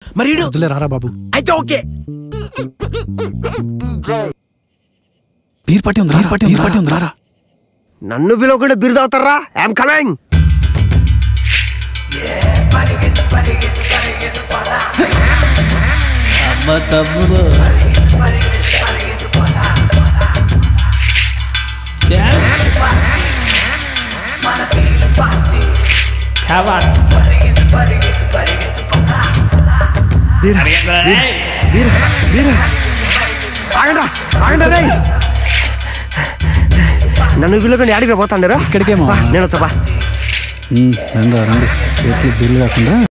మరి ఈడు? వద్దులే రారా బాబు అయితే ఓకే బీర్ పార్టీ ఉంది బీర్ పార్టీ ఉంది పార్టీ ఉంది రారా నన్ను పిలవకుండా బిరుదు అవుతారా ఐఎమ్ కమింగ్ అమ్మ తమ్ముడు ఆగండా ఆగండా రేయ్. నన్ను పిలవకుండా ఆడికి పోతాండారా ఇక్కడికేమో నేను వచ్చా రండి రండి చేతులు బీర్లు కాకుండా